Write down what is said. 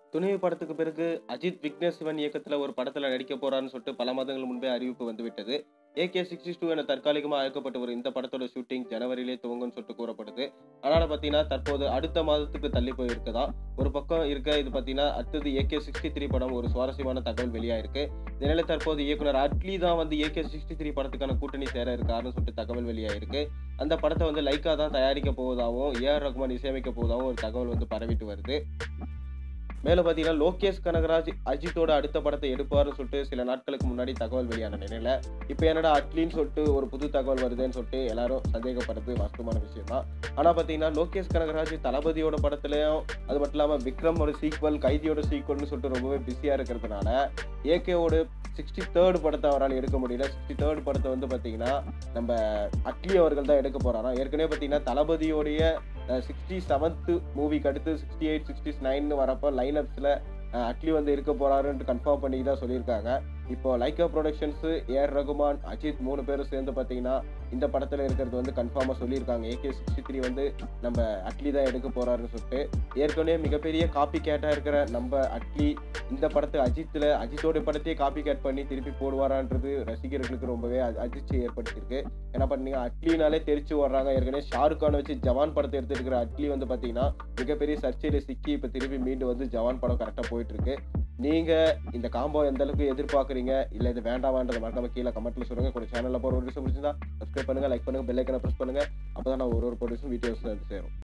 துணிவு படத்துக்கு பிறகு அஜித் விக்னேஷ் சிவன் இயக்கத்துல ஒரு படத்துல நடிக்க போறான்னு சொல்லிட்டு பல மாதங்கள் முன்பே அறிவிப்பு வந்துவிட்டது ஏகே சிக்ஸ்டி டூ என தற்காலிகமாக அழைக்கப்பட்ட ஒரு இந்த படத்தோட ஷூட்டிங் ஜனவரியிலே துவங்கும்னு சொல்லிட்டு கூறப்படுது அதனால பார்த்தீங்கன்னா தற்போது அடுத்த மாதத்துக்கு தள்ளி போயிருக்குதா ஒரு பக்கம் இருக்க இது பார்த்தீங்கன்னா அடுத்தது ஏகே சிக்ஸ்டி த்ரீ படம் ஒரு சுவாரஸ்யமான தகவல் வெளியாயிருக்கு இதனால தற்போது இயக்குனர் அட்லி தான் வந்து ஏகே சிக்ஸ்டி த்ரீ படத்துக்கான கூட்டணி சேர இருக்காருன்னு சொல்லிட்டு தகவல் வெளியாயிருக்கு அந்த படத்தை வந்து லைக்கா தான் தயாரிக்க போவதாகவும் ஏஆர் ரகுமான் இசையமைக்க போவதாகவும் ஒரு தகவல் வந்து பரவிட்டு வருது மேலும் பார்த்தீங்கன்னா லோகேஷ் கனகராஜ் அஜித்தோட அடுத்த படத்தை எடுப்பாருன்னு சொல்லிட்டு சில நாட்களுக்கு முன்னாடி தகவல் வெளியான நிலையில இப்போ என்னடா அட்லின்னு சொல்லிட்டு ஒரு புது தகவல் வருதுன்னு சொல்லிட்டு எல்லாரும் சந்தேகப்படுறது வாஸ்தவமான விஷயம் தான் ஆனால் பார்த்தீங்கன்னா லோகேஷ் கனகராஜ் தளபதியோட படத்துலையும் அது மட்டும் இல்லாமல் விக்ரமோட சீக்வல் கைதியோட சீக்வல்னு சொல்லிட்டு ரொம்பவே பிஸியாக இருக்கிறதுனால ஏகேவோட சிக்ஸ்டி தேர்ட் படத்தை அவரால் எடுக்க முடியல சிக்ஸ்டி தேர்ட் படத்தை வந்து பார்த்தீங்கன்னா நம்ம அட்லி அவர்கள் தான் எடுக்க போறாராம் ஏற்கனவே பார்த்தீங்கன்னா தளபதியோடைய சிக்ஸ்டி செவன்த்து மூவிக்கு அடுத்து சிக்ஸ்டி எயிட் சிக்ஸ்டி நைன் வரப்போ லைனப்ஸில் அட்லி வந்து இருக்க போறாருன்ட்டு கன்ஃபார்ம் பண்ணி தான் சொல்லியிருக்காங்க இப்போ Lyca productions A R Rahman Ajith மூணு பேரும் சேர்ந்து பார்த்தீங்கன்னா இந்த படத்தில் இருக்கிறது வந்து கன்ஃபார்மாக சொல்லியிருக்காங்க ஏகே சிக்ஸ்டி த்ரீ வந்து நம்ம அட்லி தான் எடுக்க போறாருன்னு சொல்லிட்டு ஏற்கனவே மிகப்பெரிய காப்பி கேட்டாக இருக்கிற நம்ம அட்லி இந்த படத்தை அஜித்தில் அஜித்தோட படத்தையே காப்பி கேட் பண்ணி திருப்பி போடுவாரான்றது ரசிகர்களுக்கு ரொம்பவே அ- அதிர்ச்சி ஏற்படுத்தியிருக்கு ஏன்னா பண்ணீங்க அட்லினாலே தெரிச்சு வர்றாங்க ஏற்கனவே ஷாருக் கானை வச்சு ஜவான் படத்தை எடுத்துருக்கிற அட்லி வந்து பார்த்தீங்கன்னா மிகப்பெரிய சர்ச்சையில் சிக்கி இப்போ திருப்பி மீண்டு வந்து ஜவான் படம் கரெக்டாக போயிட்டு இருக்கு நீங்க இந்த காம்போ எந்த அளவுக்கு எதிர்பார்க்குறீங்க இல்லை இது வேண்டாமான்றதை மறக்காம கீழே கமெண்ட்ல சொல்லுங்க கூட சேனலில் போகிற ஒரு விஷயம் பிடிச்சிருந்தா சப்ஸ்கிரைப் பண்ணுங்க லைக் பண்ணுங்க பெல் ஐக்கனை ப்ரெஸ் பண்ணுங்க அப்பதான் நான் ஒரு ஒரு ப்ரொடியூஸும் வீடியோஸ் வந்து சேரும்